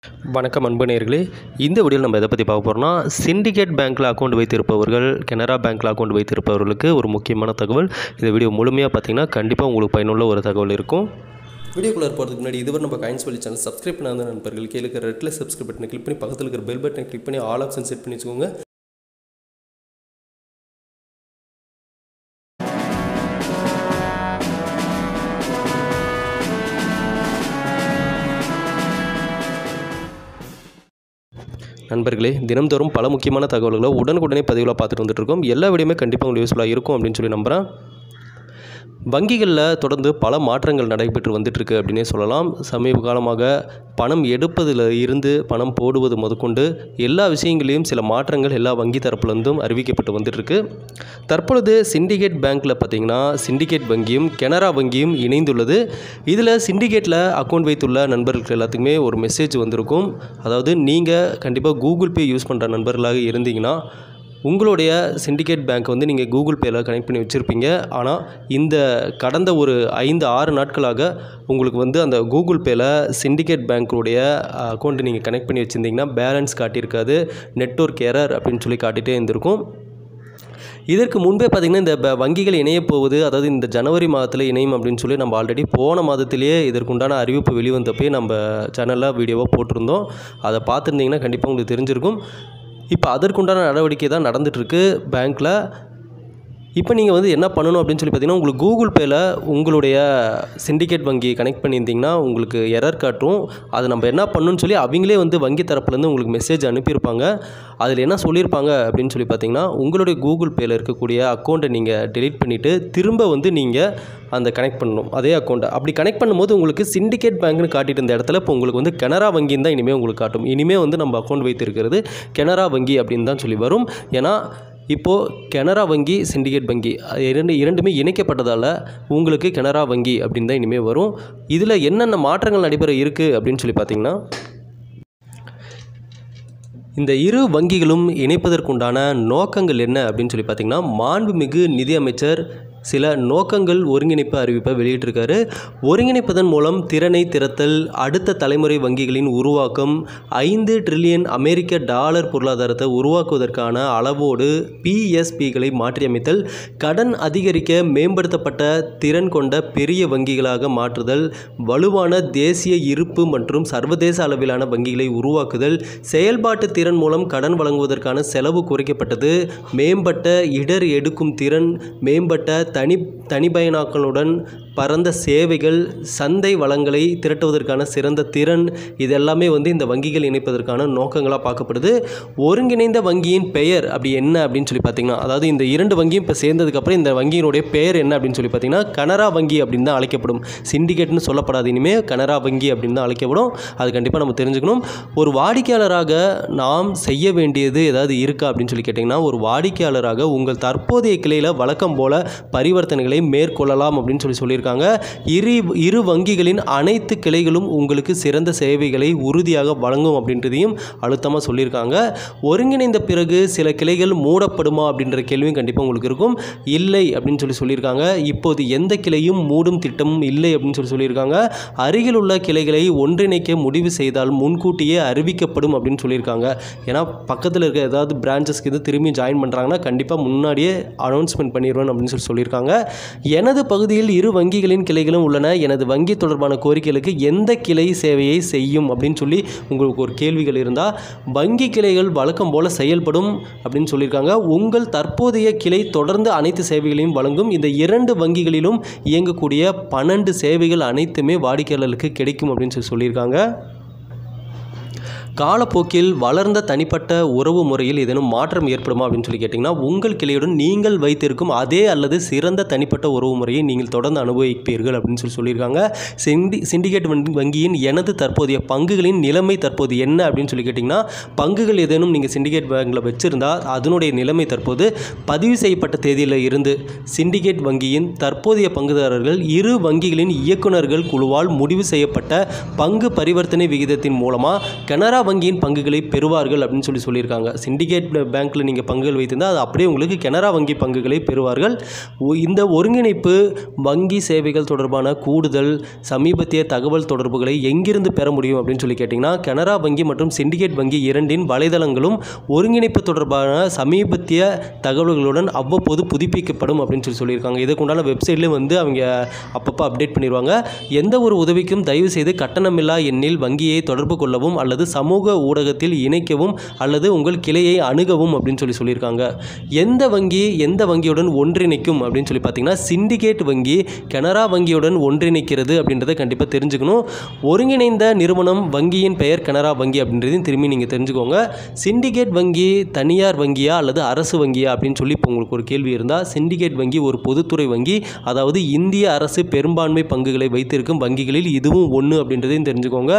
வணக்கம் அன்பு நேயர்களே இந்த வீடியோவில் நம்ம எதை பற்றி பார்க்க போகிறோம்னா சிண்டிகேட் பேங்க்கில் அக்கௌண்ட் வைத்திருப்பவர்கள் கனரா பேங்க்கில் அக்கௌண்ட் வைத்திருப்பவர்களுக்கு ஒரு முக்கியமான தகவல் இந்த வீடியோ முழுமையாக பார்த்தீங்கன்னா கண்டிப்பாக உங்களுக்கு பயனுள்ள ஒரு தகவல் இருக்கும் வீடியோக்குள்ளே போகிறதுக்கு முன்னாடி இதுவரை நம்ம காயின்ஸ் வழி சேனல் சப்ஸ்கிரைப் பண்ணாத நண்பர்கள் கீழே இருக்கிற ரெட்டில் சப்ஸ்கிரைப் பட்டனை கிளிக் பண்ணி பக்கத்தில் இருக்கிற பெல் பட்டனை கிளிக் பண்ணி ஆல் ஆப்ஷன் செட் பண்ணி வச்சுக்கோங்க நண்பர்களே தினம்தோறும் பல முக்கியமான தகவல்களை உடனுக்குடனே பதிவில் பார்த்துட்டு வந்துட்டு இருக்கோம் எல்லா வீடியோமே கண்டிப்பாக உங்களுக்கு யூஸ்ஃபுல்லாக இருக்கும் அப்படின்னு சொல்லி நம்புகிறேன் வங்கிகளில் தொடர்ந்து பல மாற்றங்கள் நடைபெற்று வந்துட்டுருக்கு அப்படின்னே சொல்லலாம் சமீப காலமாக பணம் எடுப்பதில் இருந்து பணம் போடுவது முதற்கொண்டு எல்லா விஷயங்களையும் சில மாற்றங்கள் எல்லா வங்கி தரப்புலேருந்தும் அறிவிக்கப்பட்டு வந்துட்டுருக்கு தற்பொழுது சிண்டிகேட் பேங்க்கில் பார்த்தீங்கன்னா சிண்டிகேட் வங்கியும் கனரா வங்கியும் இணைந்துள்ளது இதில் சிண்டிகேட்டில் அக்கௌண்ட் வைத்துள்ள நண்பர்களுக்கு எல்லாத்துக்குமே ஒரு மெசேஜ் வந்திருக்கும் அதாவது நீங்கள் கண்டிப்பாக கூகுள் பே யூஸ் பண்ணுற நண்பர்களாக இருந்தீங்கன்னா உங்களுடைய சிண்டிகேட் பேங்க் வந்து நீங்கள் கூகுள் பேயில் கனெக்ட் பண்ணி வச்சுருப்பீங்க ஆனால் இந்த கடந்த ஒரு ஐந்து ஆறு நாட்களாக உங்களுக்கு வந்து அந்த கூகுள் பேயில் சிண்டிகேட் பேங்க்குடைய அக்கௌண்ட்டு நீங்கள் கனெக்ட் பண்ணி வச்சுருந்தீங்கன்னா பேலன்ஸ் காட்டியிருக்காது நெட்ஒர்க் எரர் அப்படின்னு சொல்லி காட்டிகிட்டே இருந்திருக்கும் இதற்கு முன்பே பார்த்திங்கன்னா இந்த ப- வங்கிகள் இணைய போகுது அதாவது இந்த ஜனவரி மாதத்தில் இணையும் அப்படின்னு சொல்லி நம்ம ஆல்ரெடி போன மாதத்திலேயே இதற்குண்டான அறிவிப்பு வெளிவந்தப்பே நம்ம சேனலில் வீடியோவாக போட்டிருந்தோம் அதை பார்த்துருந்தீங்கன்னா கண்டிப்பாக உங்களுக்கு தெரிஞ்சிருக்கும் இப்போ அதற்குண்டான நடவடிக்கை தான் நடந்துகிட்ருக்கு பேங்க்கில் இப்போ நீங்கள் வந்து என்ன பண்ணணும் அப்படின்னு சொல்லி பார்த்தீங்கன்னா உங்களுக்கு கூகுள் பேயில் உங்களுடைய சிண்டிகேட் வங்கி கனெக்ட் பண்ணியிருந்தீங்கன்னா உங்களுக்கு எரர் காட்டும் அது நம்ம என்ன பண்ணணும்னு சொல்லி அவங்களே வந்து வங்கி தரப்புலேருந்து உங்களுக்கு மெசேஜ் அனுப்பியிருப்பாங்க அதில் என்ன சொல்லியிருப்பாங்க அப்படின்னு சொல்லி பார்த்தீங்கன்னா உங்களுடைய கூகுள் பேயில் இருக்கக்கூடிய அக்கௌண்ட்டை நீங்கள் delete பண்ணிவிட்டு திரும்ப வந்து நீங்கள் அந்த கனெக்ட் பண்ணணும் அதே அக்கௌண்ட்டை அப்படி கனெக்ட் பண்ணும்போது உங்களுக்கு சிண்டிகேட் பேங்க்னு காட்டிட்டு இருந்த இடத்துல இப்போ உங்களுக்கு வந்து கனரா வங்கின்னு தான் இனிமேல் உங்களுக்கு காட்டும் இனிமேல் வந்து நம்ம அக்கௌண்ட் வைத்திருக்கிறது கனரா வங்கி அப்படின்னு தான் சொல்லி வரும் ஏன்னா இப்போது கனரா வங்கி சிண்டிகேட் வங்கி அது இரண்டு இரண்டுமே இணைக்கப்பட்டதால் உங்களுக்கு கனரா வங்கி அப்படின்னு தான் இனிமேல் வரும் இதில் என்னென்ன மாற்றங்கள் நடைபெற இருக்குது அப்படின்னு சொல்லி பார்த்தீங்கன்னா இந்த இரு வங்கிகளும் இணைப்பதற்குண்டான நோக்கங்கள் என்ன அப்படின்னு சொல்லி பார்த்தீங்கன்னா மாண்புமிகு நிதியமைச்சர் சில நோக்கங்கள் ஒருங்கிணைப்பு அறிவிப்பை வெளியிட்டிருக்காரு ஒருங்கிணைப்பதன் மூலம் திறனை திறத்தல் அடுத்த தலைமுறை வங்கிகளின் உருவாக்கம் ஐந்து ட்ரில்லியன் அமெரிக்க டாலர் பொருளாதாரத்தை உருவாக்குவதற்கான அளவோடு பிஎஸ்பிகளை மாற்றியமைத்தல் கடன் அதிகரிக்க மேம்படுத்தப்பட்ட திறன் கொண்ட பெரிய வங்கிகளாக மாற்றுதல் வலுவான தேசிய இருப்பு மற்றும் சர்வதேச அளவிலான வங்கிகளை உருவாக்குதல் செயல்பாட்டு திறன் மூலம் கடன் வழங்குவதற்கான செலவு குறைக்கப்பட்டது மேம்பட்ட இடர் எடுக்கும் திறன் மேம்பட்ட தனி தனிப்பயனாக்களுடன் பரந்த சேவைகள் சந்தை வளங்களை திரட்டுவதற்கான சிறந்த திறன் இதெல்லாமே வந்து இந்த வங்கிகள் இணைப்பதற்கான நோக்கங்களாக பார்க்கப்படுது ஒருங்கிணைந்த வங்கியின் பெயர் அப்படி என்ன அப்படின்னு சொல்லி பார்த்தீங்கன்னா அதாவது இந்த இரண்டு வங்கியும் இப்போ சேர்ந்ததுக்கப்புறம் இந்த வங்கியினுடைய பெயர் என்ன அப்படின்னு சொல்லி பார்த்தீங்கன்னா கனரா வங்கி அப்படின்னு தான் அழைக்கப்படும் சிண்டிகேட்னு சொல்லப்படாது இனிமேல் கனரா வங்கி அப்படின்னு தான் அழைக்கப்படும் அது கண்டிப்பாக நம்ம தெரிஞ்சுக்கணும் ஒரு வாடிக்கையாளராக நாம் செய்ய வேண்டியது ஏதாவது இருக்கா அப்படின்னு சொல்லி கேட்டிங்கன்னா ஒரு வாடிக்கையாளராக உங்கள் தற்போதைய கிளையில் வழக்கம் போல பரிவர்த்தனைகளை மேற்கொள்ளலாம் அப்படின்னு சொல்லி சொல்லியிருக்காங்க இரு இரு வங்கிகளின் அனைத்து கிளைகளும் உங்களுக்கு சிறந்த சேவைகளை உறுதியாக வழங்கும் அப்படின்றதையும் அழுத்தமாக சொல்லியிருக்காங்க ஒருங்கிணைந்த பிறகு சில கிளைகள் மூடப்படுமா அப்படின்ற கேள்வியும் கண்டிப்பாக உங்களுக்கு இருக்கும் இல்லை அப்படின்னு சொல்லி சொல்லியிருக்காங்க இப்போது எந்த கிளையும் மூடும் திட்டமும் இல்லை அப்படின்னு சொல்லி சொல்லியிருக்காங்க அருகில் உள்ள கிளைகளை ஒன்றிணைக்க முடிவு செய்தால் முன்கூட்டியே அறிவிக்கப்படும் அப்படின்னு சொல்லியிருக்காங்க ஏன்னா பக்கத்தில் இருக்க ஏதாவது பிரான்ச்சஸ்க்கு இது திரும்பி ஜாயின் பண்ணுறாங்கன்னா கண்டிப்பாக முன்னாடியே அனௌன்ஸ்மெண்ட் பண்ணிடுவேன் அப்படின்னு சொல்லி சொல்லியிருக்காங்க எனது பகுதியில் இரு வங்கிகளின் கிளைகளும் உள்ளன எனது வங்கி தொடர்பான கோரிக்கைகளுக்கு எந்த கிளை சேவையை செய்யும் அப்படின்னு சொல்லி உங்களுக்கு ஒரு கேள்விகள் இருந்தால் வங்கி கிளைகள் வழக்கம் போல செயல்படும் அப்படின்னு சொல்லியிருக்காங்க உங்கள் தற்போதைய கிளை தொடர்ந்து அனைத்து சேவைகளையும் வழங்கும் இந்த இரண்டு வங்கிகளிலும் இயங்கக்கூடிய பன்னெண்டு சேவைகள் அனைத்துமே வாடிக்கையாளர்களுக்கு கிடைக்கும் அப்படின்னு சொல்லி சொல்லியிருக்காங்க காலப்போக்கில் வளர்ந்த தனிப்பட்ட உறவு முறையில் ஏதேனும் மாற்றம் ஏற்படுமா அப்படின்னு சொல்லி கேட்டிங்கன்னா உங்கள் கிளையுடன் நீங்கள் வைத்திருக்கும் அதே அல்லது சிறந்த தனிப்பட்ட உறவு முறையை நீங்கள் தொடர்ந்து அனுபவிப்பீர்கள் அப்படின்னு சொல்லி சொல்லியிருக்காங்க சிண்டி சிண்டிகேட் வங்கி- வங்கியின் எனது தற்போதைய பங்குகளின் நிலைமை தற்போது என்ன அப்படின்னு சொல்லி கேட்டிங்கன்னா பங்குகள் ஏதேனும் நீங்கள் சிண்டிகேட் பேங்கில் வச்சுருந்தா அதனுடைய நிலைமை தற்போது பதிவு செய்யப்பட்ட தேதியில் இருந்து சிண்டிகேட் வங்கியின் தற்போதைய பங்குதாரர்கள் இரு வங்கிகளின் இயக்குநர்கள் குழுவால் முடிவு செய்யப்பட்ட பங்கு பரிவர்த்தனை விகிதத்தின் மூலமாக கனரா வங்கியின் பங்குகளை பெறுவார்கள் அப்படின்னு சொல்லி சொல்லியிருக்காங்க சிண்டிகேட் பேங்க்கில் நீங்கள் பங்குகள் வைத்திருந்தால் அது அப்படியே உங்களுக்கு கனரா வங்கி பங்குகளை பெறுவார்கள் ஒ- இந்த ஒருங்கிணைப்பு வங்கி சேவைகள் தொடர்பான கூடுதல் சமீபத்திய தகவல் தொடர்புகளை எங்கிருந்து பெற முடியும் அப்படின்னு சொல்லி கேட்டிங்கன்னா கனரா வங்கி மற்றும் சிண்டிகேட் வங்கி இரண்டின் வலைதளங்களும் ஒருங்கிணைப்பு தொடர்பான சமீபத்திய தகவல்களுடன் அவ்வப்போது புதுப்பிக்கப்படும் அப்படின்னு சொல்லி சொல்லியிருக்காங்க இதுக்குண்டான வெப்சைட்லேயும் வந்து அவங்க அப்பப்போ அப்டேட் பண்ணிடுவாங்க எந்த ஒரு உதவிக்கும் தயவு செய்து கட்டணமில்லா எண்ணில் வங்கியை தொடர்பு கொள்ளவும் அல்லது சமூக ஊடகத்தில் இணைக்கவும் அல்லது உங்கள் கிளையை அணுகவும் அப்படின்னு சொல்லி சொல்லியிருக்காங்க எந்த வங்கி எந்த வங்கியுடன் ஒன்றிணைக்கும் அப்படின்னு சொல்லி பார்த்தீங்கன்னா சிண்டிகேட் வங்கி கனரா வங்கியுடன் ஒன்றிணைக்கிறது அப்படின்றத கண்டிப்பாக தெரிஞ்சுக்கணும் ஒருங்கிணைந்த நிறுவனம் வங்கியின் பெயர் கனரா வங்கி அப்படின்றதையும் திரும்பி நீங்கள் தெரிஞ்சுக்கோங்க சிண்டிகேட் வங்கி தனியார் வங்கியா அல்லது அரசு வங்கியா அப்படின்னு சொல்லி இப்போ உங்களுக்கு ஒரு கேள்வி இருந்தால் சிண்டிகேட் வங்கி ஒரு பொதுத்துறை வங்கி அதாவது இந்திய அரசு பெரும்பான்மை பங்குகளை வைத்திருக்கும் வங்கிகளில் இதுவும் ஒன்று அப்படின்றதையும் தெரிஞ்சுக்கோங்க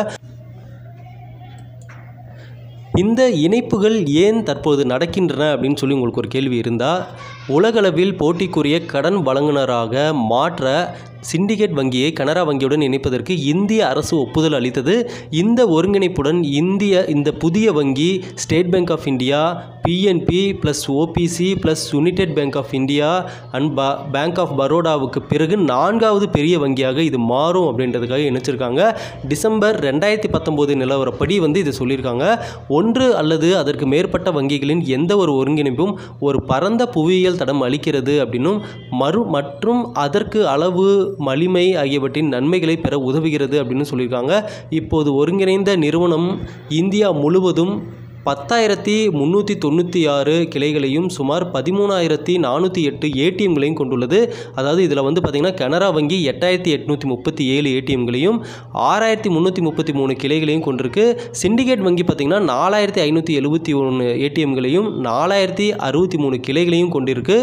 இந்த இணைப்புகள் ஏன் தற்போது நடக்கின்றன அப்படின்னு சொல்லி உங்களுக்கு ஒரு கேள்வி இருந்தால் உலகளவில் போட்டிக்குரிய கடன் வழங்குனராக மாற்ற சிண்டிகேட் வங்கியை கனரா வங்கியுடன் இணைப்பதற்கு இந்திய அரசு ஒப்புதல் அளித்தது இந்த ஒருங்கிணைப்புடன் இந்திய இந்த புதிய வங்கி State Bank of India PNB plus OBC plus United Bank of India and ப பேங்க் ஆஃப் பரோடாவுக்கு பிறகு நான்காவது பெரிய வங்கியாக இது மாறும் அப்படின்றதுக்காக இணைச்சிருக்காங்க டிசம்பர் ரெண்டாயிரத்தி பத்தொம்போது நிலவரப்படி வந்து இது சொல்லியிருக்காங்க ஒன்று அல்லது அதற்கு மேற்பட்ட வங்கிகளின் எந்த ஒரு ஒருங்கிணைப்பும் ஒரு பரந்த புவியியல் தடம் அளிக்கிறது அப்படின்னும் மறு மற்றும் அதற்கு அளவு மலிமை ஆகியவற்றின் நன்மைகளை பெற உதவுகிறது அப்படின்னு சொல்லியிருக்காங்க இப்போது ஒருங்கிணைந்த நிறுவனம் இந்தியா முழுவதும் பத்தாயிரத்தி முந்நூற்றி தொண்ணூற்றி ஆறு கிளைகளையும் சுமார் பதிமூணாயிரத்தி நானூற்றி எட்டு ஏடிஎம்களையும் கொண்டுள்ளது அதாவது இதில் வந்து பார்த்திங்கன்னா கனரா வங்கி எட்டாயிரத்தி எட்நூற்றி முப்பத்தி ஏழு ஏடிஎம்களையும் ஆறாயிரத்தி முந்நூற்றி முப்பத்தி மூணு கிளைகளையும் கொண்டிருக்கு சிண்டிகேட் வங்கி பார்த்திங்கன்னா நாலாயிரத்தி ஐநூற்றி எழுபத்தி ஒன்று ஏடிஎம்களையும் நாலாயிரத்தி அறுபத்தி மூணு கிளைகளையும் கொண்டிருக்கு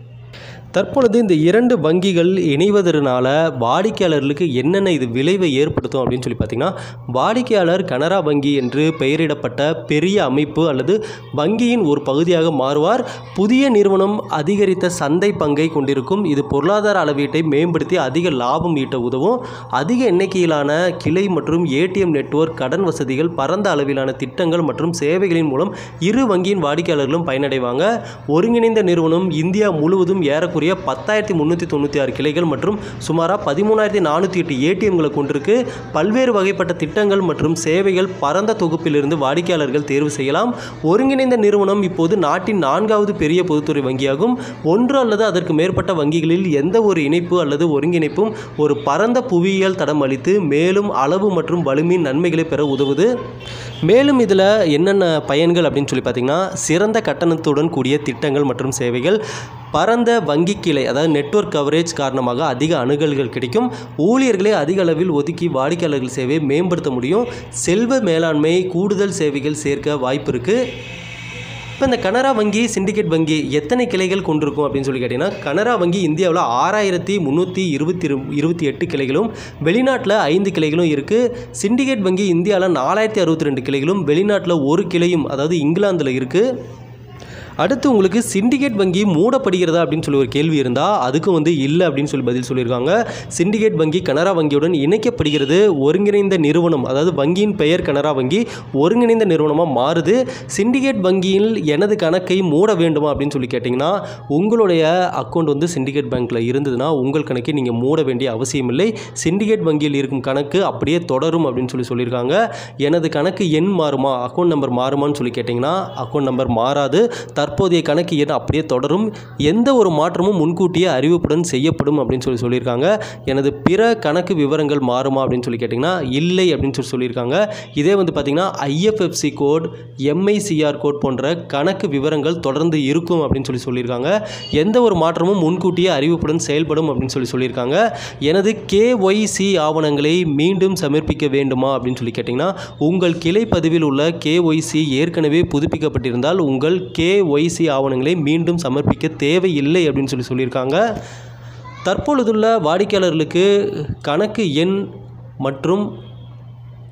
தற்பொழுது இந்த இரண்டு வங்கிகள் இணைவதனால வாடிக்கையாளர்களுக்கு என்னென்ன இது விளைவை ஏற்படுத்தும் அப்படின்னு சொல்லி பார்த்தீங்கன்னா வாடிக்கையாளர் கனரா வங்கி என்று பெயரிடப்பட்ட பெரிய அமைப்பு அல்லது வங்கியின் ஒரு பகுதியாக மாறுவார் புதிய நிறுவனம் அதிகரித்த சந்தை பங்கை கொண்டிருக்கும் இது பொருளாதார அளவீட்டை மேம்படுத்தி அதிக லாபம் ஈட்ட உதவும் அதிக எண்ணிக்கையிலான கிளை மற்றும் ஏடிஎம் நெட்வொர்க் கடன் வசதிகள் பரந்த அளவிலான திட்டங்கள் மற்றும் சேவைகளின் மூலம் இரு வங்கியின் வாடிக்கையாளர்களும் பயனடைவாங்க ஒருங்கிணைந்த நிறுவனம் இந்தியா முழுவதும் ஏறக்குறைய பத்தாயிரத்தி முந்நூற்றி தொண்ணூற்றி ஆறு கிளைகள் மற்றும் சுமாராக பதிமூணாயிரத்தி நானூற்றி எட்டு ஏடிஎம்களை கொண்டிருக்கு பல்வேறு வகைப்பட்ட திட்டங்கள் மற்றும் சேவைகள் பரந்த தொகுப்பிலிருந்து வாடிக்கையாளர்கள் தேர்வு செய்யலாம் ஒருங்கிணைந்த நிறுவனம் இப்போது நாட்டின் நான்காவது பெரிய பொதுத்துறை வங்கியாகும் ஒன்று அல்லது அதற்கு மேற்பட்ட வங்கிகளில் எந்த ஒரு இணைப்பு அல்லது ஒருங்கிணைப்பும் ஒரு பரந்த புவியியல் தடம் அளித்து மேலும் அளவு மற்றும் வலிமையின் நன்மைகளை பெற உதவுது மேலும் இதில் என்னென்ன பயன்கள் அப்படின்னு சொல்லி பார்த்தீங்கன்னா சிறந்த கட்டணத்துடன் கூடிய திட்டங்கள் மற்றும் சேவைகள் பரந்த வங்கி கிளை அதாவது நெட்வொர்க் கவரேஜ் காரணமாக அதிக அணுகல்கள் கிடைக்கும் ஊழியர்களை அதிக அளவில் ஒதுக்கி வாடிக்கையாளர்கள் சேவையை மேம்படுத்த முடியும் செல்வ மேலாண்மை கூடுதல் சேவைகள் சேர்க்க வாய்ப்பு இருக்குது இப்போ இந்த கனரா வங்கி சிண்டிகேட் வங்கி எத்தனை கிளைகள் கொண்டிருக்கும் அப்படின்னு சொல்லி கேட்டிங்கன்னா கனரா வங்கி இந்தியாவில் ஆறாயிரத்தி முந்நூற்றி இருபத்தி இருபத்தி எட்டு கிளைகளும் வெளிநாட்டில் ஐந்து கிளைகளும் இருக்குது சிண்டிகேட் வங்கி இந்தியாவில் நாலாயிரத்தி அறுபத்தி ரெண்டு கிளைகளும் வெளிநாட்டில் ஒரு கிளையும் அதாவது இங்கிலாந்தில் இருக்குது அடுத்து உங்களுக்கு சிண்டிகேட் வங்கி மூடப்படுகிறதா அப்படின்னு சொல்லி ஒரு கேள்வி இருந்தால் அதுக்கும் வந்து இல்லை அப்படின்னு சொல்லி பதில் சொல்லியிருக்காங்க சிண்டிகேட் வங்கி கனரா வங்கியுடன் இணைக்கப்படுகிறது ஒருங்கிணைந்த நிறுவனம் அதாவது வங்கியின் பெயர் கனரா வங்கி ஒருங்கிணைந்த நிறுவனமாக மாறுது சிண்டிகேட் வங்கியில் எனது கணக்கை மூட வேண்டுமா அப்படின்னு சொல்லி கேட்டிங்கன்னா உங்களுடைய அக்கௌண்ட் வந்து சிண்டிகேட் பேங்க்கில் இருந்ததுன்னா உங்கள் கணக்கை நீங்கள் மூட வேண்டிய அவசியம் இல்லை சிண்டிகேட் வங்கியில் இருக்கும் கணக்கு அப்படியே தொடரும் அப்படின்னு சொல்லி சொல்லியிருக்காங்க எனது கணக்கு எண் மாறுமா அக்கௌண்ட் நம்பர் மாறுமான்னு சொல்லி கேட்டிங்கன்னா அக்கௌண்ட் நம்பர் மாறாது தற்போதைய கணக்கு எண் அப்படியே தொடரும் எந்த ஒரு மாற்றமும் முன்கூட்டியே அறிவிப்புடன் செய்யப்படும் அப்படின்னு சொல்லி சொல்லியிருக்காங்க எனது பிற கணக்கு விவரங்கள் மாறுமா அப்படின்னு சொல்லி கேட்டிங்கன்னா இல்லை அப்படின்னு சொல்லி சொல்லியிருக்காங்க இதே வந்து பார்த்திங்கன்னா ஐஎஃப்எஃப்சி கோட் எம்ஐசிஆர் கோட் போன்ற கணக்கு விவரங்கள் தொடர்ந்து இருக்கும் அப்படின்னு சொல்லி சொல்லியிருக்காங்க எந்த ஒரு மாற்றமும் முன்கூட்டியே அறிவிப்புடன் செயல்படும் அப்படின்னு சொல்லி சொல்லியிருக்காங்க எனது கேஒய்சி ஆவணங்களை மீண்டும் சமர்ப்பிக்க வேண்டுமா அப்படின்னு சொல்லி கேட்டிங்கன்னா உங்கள் கிளை பதிவில் உள்ள கேஒய்சி ஏற்கனவே புதுப்பிக்கப்பட்டிருந்தால் உங்கள் கேஒய்சி ஆவணங்களை மீண்டும் சமர்ப்பிக்க தேவையில்லை அப்படின்னு சொல்லி சொல்லியிருக்காங்க தற்பொழுதுள்ள வாடிக்கையாளர்களுக்கு கணக்கு எண் மற்றும்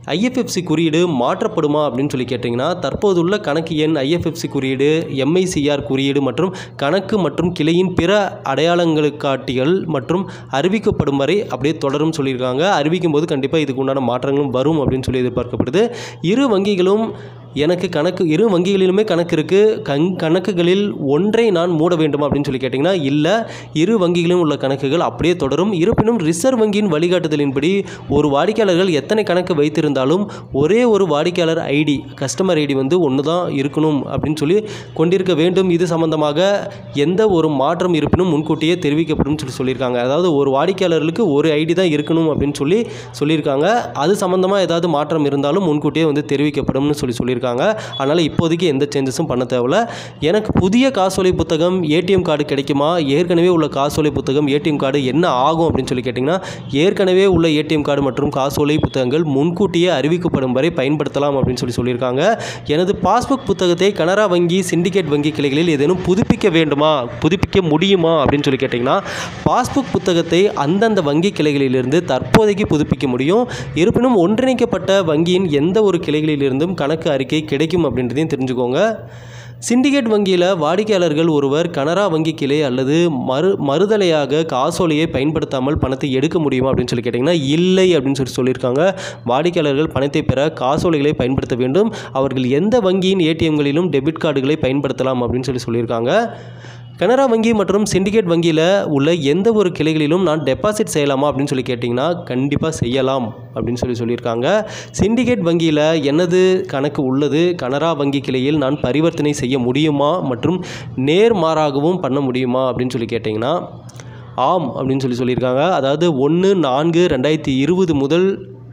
ஐஎஃப்எஃப்சி குறியீடு மாற்றப்படுமா அப்படின்னு சொல்லி கேட்டிங்கன்னா தற்போதுள்ள கணக்கு எண் ஐஎஃப்எஃப்சி குறியீடு எம்ஐசிஆர் குறியீடு மற்றும் கணக்கு மற்றும் கிளையின் பிற அடையாளங்களுக்காட்டிகள் மற்றும் அறிவிக்கப்படும் வரை அப்படியே தொடரும் சொல்லியிருக்காங்க அறிவிக்கும் போது கண்டிப்பாக இதுக்கு உண்டான மாற்றங்களும் வரும் அப்படின்னு சொல்லி எதிர்பார்க்கப்படுது இரு வங்கிகளும் எனக்கு கணக்கு இரு வங்கிகளிலுமே கணக்கு இருக்குது கண் கணக்குகளில் ஒன்றை நான் மூட வேண்டுமா அப்படின்னு சொல்லி கேட்டிங்கன்னா இல்லை இரு வங்கிகளிலும் உள்ள கணக்குகள் அப்படியே தொடரும் இருப்பினும் ரிசர்வ் வங்கியின் வழிகாட்டுதலின்படி ஒரு வாடிக்கையாளர்கள் எத்தனை கணக்கு வைத்திருந்தாலும் ஒரே ஒரு வாடிக்கையாளர் ஐடி கஸ்டமர் ஐடி வந்து ஒன்று தான் இருக்கணும் அப்படின்னு சொல்லி கொண்டிருக்க வேண்டும் இது சம்பந்தமாக எந்த ஒரு மாற்றம் இருப்பினும் முன்கூட்டியே தெரிவிக்கப்படும் சொல்லி சொல்லியிருக்காங்க அதாவது ஒரு வாடிக்கையாளர்களுக்கு ஒரு ஐடி தான் இருக்கணும் அப்படின்னு சொல்லி சொல்லியிருக்காங்க அது சம்மந்தமாக ஏதாவது மாற்றம் இருந்தாலும் முன்கூட்டியே வந்து தெரிவிக்கப்படும்னு சொல்லி சொல்லியிருக்காங்க அதனால் இப்போதைக்கு எந்த சேஞ்சஸும் பண்ண தேவையில்ல எனக்கு புதிய காசோலை புத்தகம் ஏடிஎம் கார்டு கிடைக்குமா ஏற்கனவே உள்ள காசோலை புத்தகம் ஏடிஎம் கார்டு என்ன ஆகும் அப்படின்னு சொல்லி கேட்டிங்கன்னா ஏற்கனவே உள்ள ஏடிஎம் கார்டு மற்றும் காசோலை புத்தகங்கள் முன்கூட்டியே அறிவிக்கப்படும் வரை பயன்படுத்தலாம் அப்படின்னு சொல்லி சொல்லியிருக்காங்க எனது பாஸ்புக் புத்தகத்தை கனரா வங்கி சிண்டிகேட் வங்கி கிளைகளில் ஏதேனும் புதுப்பிக்க வேண்டுமா புதுப்பிக்க முடியுமா அப்படின்னு சொல்லி கேட்டிங்கன்னா பாஸ்புக் புத்தகத்தை அந்தந்த வங்கி கிளைகளிலிருந்து தற்போதைக்கு புதுப்பிக்க முடியும் இருப்பினும் ஒன்றிணைக்கப்பட்ட வங்கியின் எந்த ஒரு கிளைகளிலிருந்தும் கணக்கு அறிக்கை கிடைக்கும் அப்படின்றதையும் தெரிஞ்சுக்கோங்க சிண்டிகேட் வங்கியில் வாடிக்கையாளர்கள் ஒருவர் கனரா வங்கி கிளை அல்லது மறு மறுதலையாக காசோலையை பயன்படுத்தாமல் பணத்தை எடுக்க முடியுமா அப்படின்னு சொல்லி கேட்டிங்கன்னா இல்லை அப்படின்னு சொல்லி சொல்லியிருக்காங்க வாடிக்கையாளர்கள் பணத்தை பெற காசோலைகளை பயன்படுத்த வேண்டும் அவர்கள் எந்த வங்கியின் ஏடிஎம்களிலும் டெபிட் கார்டுகளை பயன்படுத்தலாம் அப்படின்னு சொல்லி சொல்லியிருக்காங்க கனரா வங்கி மற்றும் சிண்டிகேட் வங்கியில் உள்ள எந்த ஒரு கிளைகளிலும் நான் டெபாசிட் செய்யலாமா அப்படின்னு சொல்லி கேட்டிங்கன்னா கண்டிப்பாக செய்யலாம் அப்படின்னு சொல்லி சொல்லியிருக்காங்க சிண்டிகேட் வங்கியில் எனது கணக்கு உள்ளது கனரா வங்கி கிளையில் நான் பரிவர்த்தனை செய்ய முடியுமா மற்றும் நேர்மாறாகவும் பண்ண முடியுமா அப்படின்னு சொல்லி கேட்டிங்கன்னா ஆம் அப்படின்னு சொல்லி சொல்லியிருக்காங்க அதாவது ஒன்று நான்கு ரெண்டாயிரத்தி இருபது முதல்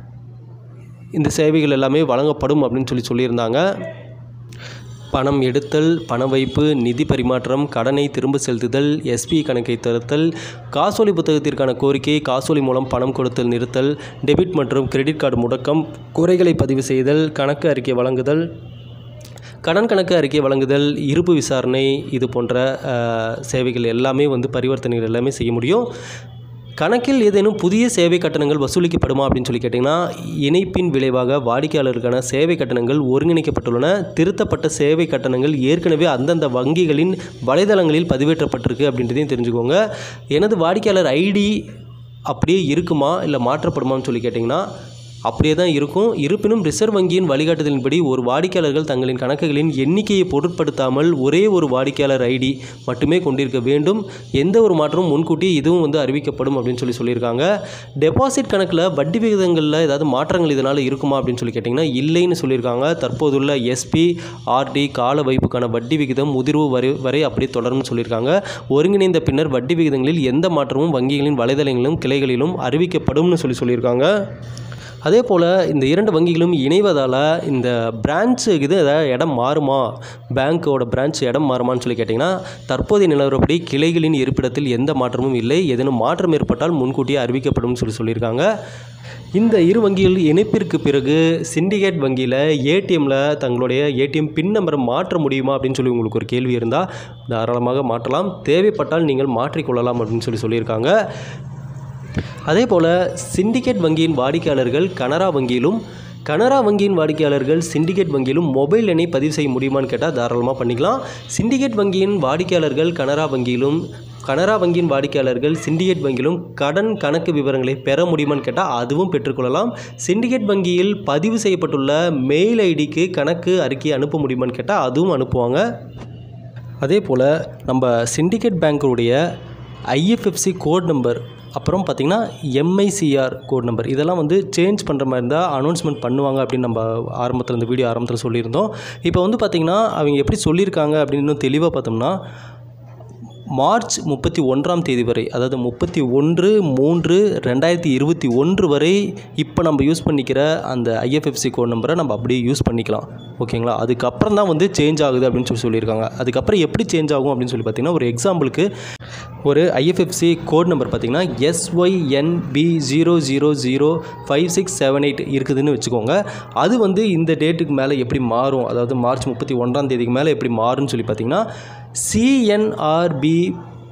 இந்த சேவைகள் எல்லாமே வழங்கப்படும் அப்படின்னு சொல்லி சொல்லியிருந்தாங்க பணம் எடுத்தல் பண வைப்பு நிதி பரிமாற்றம் கடனை திரும்ப செலுத்துதல் எஸ்பி கணக்கை திறத்தல் காசோலை புத்தகத்திற்கான கோரிக்கை காசோலை மூலம் பணம் கொடுத்தல் நிறுத்தல் டெபிட் மற்றும் கிரெடிட் கார்டு முடக்கம் குறைகளை பதிவு செய்தல் கணக்கு அறிக்கை வழங்குதல் கடன் கணக்கு அறிக்கை வழங்குதல் இருப்பு விசாரணை இது போன்ற அஹ், சேவைகள் எல்லாமே வந்து பரிவர்த்தனைகள் எல்லாமே செய்ய முடியும் கணக்கில் ஏதேனும் புதிய சேவை கட்டணங்கள் வசூலிக்கப்படுமா அப்படின்னு சொல்லி கேட்டிங்கன்னா இணைப்பின் விளைவாக வாடிக்கையாளருக்கான சேவை கட்டணங்கள் ஒருங்கிணைக்கப்பட்டுள்ளன திருத்தப்பட்ட சேவை கட்டணங்கள் ஏற்கனவே அந்தந்த வங்கிகளின் வலைதளங்களில் பதிவேற்றப்பட்டிருக்கு அப்படின்றதையும் தெரிஞ்சுக்கோங்க எனது வாடிக்கையாளர் ஐடி அப்படியே இருக்குமா இல்லை மாற்றப்படுமான்னு சொல்லி கேட்டிங்கன்னா அப்படியே தான் இருக்கும் இருப்பினும் ரிசர்வ் வங்கியின் வழிகாட்டுதலின்படி ஒரு வாடிக்கையாளர்கள் தங்களின் கணக்குகளின் எண்ணிக்கையை பொருட்படுத்தாமல் ஒரே ஒரு வாடிக்கையாளர் ஐடி மட்டுமே கொண்டிருக்க வேண்டும் எந்த ஒரு மாற்றமும் முன்கூட்டியே இதுவும் வந்து அறிவிக்கப்படும் அப்படின்னு சொல்லி சொல்லியிருக்காங்க டெபாசிட் கணக்கில் வட்டி விகிதங்களில் ஏதாவது மாற்றங்கள் இதனால் இருக்குமா அப்படின்னு சொல்லி கேட்டிங்கன்னா இல்லைன்னு சொல்லியிருக்காங்க தற்போதுள்ள எஸ்பி ஆர்டி கால வைப்புக்கான வட்டி விகிதம் முதிர்வு வரை வரை அப்படியே தொடரும்னு சொல்லியிருக்காங்க ஒருங்கிணைந்த பின்னர் வட்டி விகிதங்களில் எந்த மாற்றமும் வங்கிகளின் வலைதளங்களிலும் கிளைகளிலும் அறிவிக்கப்படும்னு சொல்லி சொல்லியிருக்காங்க அதே போல் இந்த இரண்டு வங்கிகளும் இணைவதால் இந்த பிரான்ச்சு இது ஏதாவது இடம் மாறுமா பேங்க்கோட பிரான்ச் இடம் மாறுமான்னு சொல்லி கேட்டிங்கன்னா தற்போதைய நிலவரப்படி கிளைகளின் இருப்பிடத்தில் எந்த மாற்றமும் இல்லை ஏதேனும் மாற்றம் ஏற்பட்டால் முன்கூட்டியே அறிவிக்கப்படும் சொல்லி சொல்லியிருக்காங்க இந்த இரு வங்கிகள் இணைப்பிற்கு பிறகு சிண்டிகேட் வங்கியில் ஏடிஎம்மில் தங்களுடைய ஏடிஎம் பின் நம்பரை மாற்ற முடியுமா அப்படின்னு சொல்லி உங்களுக்கு ஒரு கேள்வி இருந்தால் தாராளமாக மாற்றலாம் தேவைப்பட்டால் நீங்கள் மாற்றிக்கொள்ளலாம் அப்படின்னு சொல்லி சொல்லியிருக்காங்க அதே போல் சிண்டிகேட் வங்கியின் வாடிக்கையாளர்கள் கனரா வங்கியிலும் கனரா வங்கியின் வாடிக்கையாளர்கள் சிண்டிகேட் வங்கியிலும் மொபைல் எண்ணை பதிவு செய்ய முடியுமான்னு கேட்டால் தாராளமாக பண்ணிக்கலாம் சிண்டிகேட் வங்கியின் வாடிக்கையாளர்கள் கனரா வங்கியிலும் கனரா வங்கியின் வாடிக்கையாளர்கள் சிண்டிகேட் வங்கியிலும் கடன் கணக்கு விவரங்களை பெற முடியுமான்னு கேட்டால் அதுவும் பெற்றுக்கொள்ளலாம் சிண்டிகேட் வங்கியில் பதிவு செய்யப்பட்டுள்ள மெயில் ஐடிக்கு கணக்கு அறிக்கையை அனுப்ப முடியுமான்னு கேட்டால் அதுவும் அனுப்புவாங்க அதே போல் நம்ம சிண்டிகேட் பேங்க்குடைய ஐஎஃப்எஃப்சி கோட் நம்பர் அப்புறம் பார்த்திங்கன்னா எம்ஐசிஆர் கோட் நம்பர் இதெல்லாம் வந்து சேஞ்ச் பண்ணுற மாதிரி இருந்தால் அனௌன்ஸ்மெண்ட் பண்ணுவாங்க அப்படின்னு நம்ம ஆரம்பத்தில் இந்த வீடியோ ஆரம்பத்தில் சொல்லியிருந்தோம் இப்போ வந்து பார்த்திங்கன்னா அவங்க எப்படி சொல்லியிருக்காங்க அப்படின்னு இன்னும் தெளிவாக பார்த்தோம்னா மார்ச் முப்பத்தி ஒன்றாம் தேதி வரை அதாவது முப்பத்தி ஒன்று மூன்று ரெண்டாயிரத்தி இருபத்தி ஒன்று வரை இப்போ நம்ம யூஸ் பண்ணிக்கிற அந்த ஐஎஃப்எஃப்சி கோட் நம்பரை நம்ம அப்படியே யூஸ் பண்ணிக்கலாம் ஓகேங்களா அதுக்கப்புறம் தான் வந்து சேஞ்ச் ஆகுது அப்படின்னு சொல்லி சொல்லியிருக்காங்க அதுக்கப்புறம் எப்படி சேஞ்ச் ஆகும் அப்படின்னு சொல்லி பார்த்தீங்கன்னா ஒரு எக்ஸாம்பிளுக்கு ஒரு ஐஎஃப்எஃப்சி கோட் நம்பர் பார்த்தீங்கன்னா SYNB zero zero zero five six seven eight இருக்குதுன்னு வச்சுக்கோங்க அது வந்து இந்த டேட்டுக்கு மேலே எப்படி மாறும் அதாவது மார்ச் முப்பத்தி ஒன்றாம் தேதிக்கு மேலே எப்படி மாறும்னு சொல்லி பார்த்தீங்கன்னா CNRB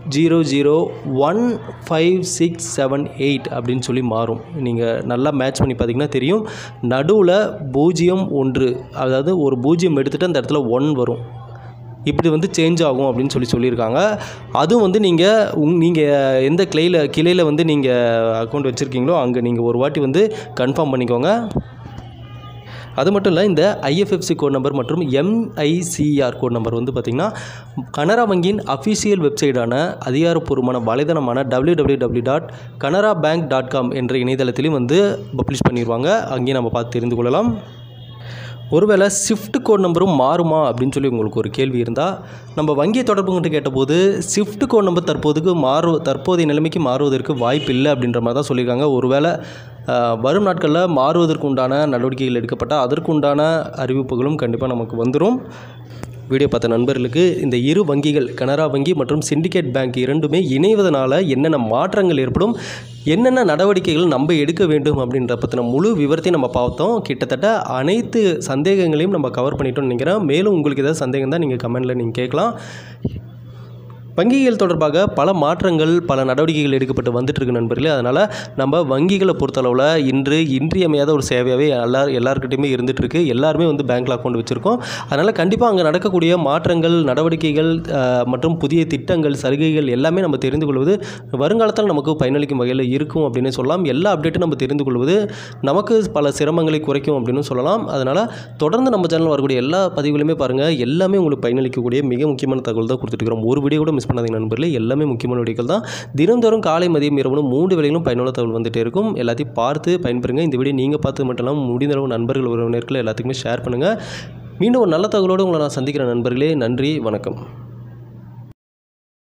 zero zero one five six seven eight அப்படின்னு சொல்லி மாறும் நீங்கள் நல்லா மேட்ச் பண்ணி பார்த்தீங்கன்னா தெரியும் நடுவில் பூஜ்ஜியம் ஒன்று அதாவது ஒரு பூஜ்ஜியம் எடுத்துகிட்டு அந்த இடத்துல ஒன் வரும் இப்படி வந்து சேஞ்ச் ஆகும் அப்படின்னு சொல்லி சொல்லியிருக்காங்க அதுவும் வந்து நீங்கள் உங் நீங்கள் எந்த கிளையில் கிளையில் வந்து நீங்கள் அக்கௌண்ட் வச்சுருக்கீங்களோ அங்கே நீங்கள் ஒரு வாட்டி வந்து கன்ஃபார்ம் பண்ணிக்கோங்க அது மட்டும் இல்லை இந்த ஐஎஃப்எஃப்சி கோட் நம்பர் மற்றும் எம்ஐசிஆர் கோட் நம்பர் வந்து பார்த்திங்கன்னா கனரா வங்கியின் அஃபிஷியல் வெப்சைட்டான அதிகாரப்பூர்வமான வலைதளமான W W W dot Canara bank dot com என்ற இணையதளத்திலையும் வந்து பப்ளிஷ் பண்ணிடுவாங்க அங்கேயும் நம்ம பார்த்து தெரிந்து கொள்ளலாம் ஒருவேளை ஷிஃப்ட் கோட் நம்பரும் மாறுமா அப்படின்னு சொல்லி உங்களுக்கு ஒரு கேள்வி இருந்தால் நம்ம வங்கியை தொடர்புகிட்ட கேட்டபோது ஷிஃப்ட் கோட் நம்பர் தற்போதுக்கு மாறு தற்போதைய நிலைமைக்கு மாறுவதற்கு வாய்ப்பு இல்லை அப்படின்ற மாதிரி தான் சொல்லியிருக்காங்க ஒருவேளை அஹ், வரும் நாட்களில் மாறுவதற்கு உண்டான நடவடிக்கைகள் எடுக்கப்பட்டால் அதற்குண்டான அறிவிப்புகளும் கண்டிப்பாக நமக்கு வந்துடும் வீடியோ பார்த்த நண்பர்களுக்கு இந்த இரு வங்கிகள் கனரா வங்கி மற்றும் சிண்டிகேட் பேங்க் இரண்டுமே இணைவதனால என்னென்ன மாற்றங்கள் ஏற்படும் என்னென்ன நடவடிக்கைகள் நம்ம எடுக்க வேண்டும் அப்படின்ற பற்றின முழு விவரத்தையும் நம்ம பார்த்தோம் கிட்டத்தட்ட அனைத்து சந்தேகங்களையும் நம்ம கவர் பண்ணிட்டோம்னு நினைக்கிறேன் மேலும் உங்களுக்கு ஏதாவது சந்தேகம் தான் நீங்கள் கமெண்டில் நீங்கள் கேட்கலாம் வங்கிகள் தொடர்பாக பல மாற்றங்கள் பல நடவடிக்கைகள் எடுக்கப்பட்டு வந்துட்டு இருக்கு நண்பர்களே அதனால் நம்ம வங்கிகளை பொறுத்தளவில் இன்று இன்றியமையாத ஒரு சேவையாகவே எல்லார் எல்லாருக்கிட்டையுமே இருந்துட்டு இருக்கு எல்லாருமே வந்து பேங்க்கில் அக்கௌண்ட் வச்சுருக்கோம் அதனால் கண்டிப்பாக அங்கே நடக்கக்கூடிய மாற்றங்கள் நடவடிக்கைகள் அஹ், மற்றும் புதிய திட்டங்கள் சலுகைகள் எல்லாமே நம்ம தெரிந்து கொள்வது வருங்காலத்தில் நமக்கு பயனளிக்கும் வகையில் இருக்கும் அப்படின்னு சொல்லலாம் எல்லா அப்டேட்டும் நம்ம தெரிந்து கொள்வது நமக்கு பல சிரமங்களை குறைக்கும் அப்படின்னு சொல்லலாம் அதனால் தொடர்ந்து நம்ம சேனல் வரக்கூடிய எல்லா பதிவுகளுமே பாருங்கள் எல்லாமே உங்களுக்கு பயனளிக்கக்கூடிய மிக முக்கியமான தகவல் தான் கொடுத்துருக்கிறோம் ஒரு வீடியோ கூட மிஸ் பண்ணாதீங்க நண்பர்களே எல்லாமே முக்கியமான வீடியோக்கள் தான் தினந்தோறும் காலை மதியம் இரவு மூன்று வேளைகளும் பயனுள்ள தகவல் வந்துட்டே இருக்கும் எல்லாத்தையும் பார்த்து பயன்பெறுங்க இந்த வீடியோ நீங்கள் பார்த்து மட்டும் இல்லாமல் முடிந்த அளவு நண்பர்கள் உறவினர்கள் எல்லாத்துக்குமே ஷேர் பண்ணுங்கள் மீண்டும் ஒரு நல்ல தகவலோடு உங்களை நான் சந்திக்கிறேன் நண்பர்களே நன்றி வணக்கம்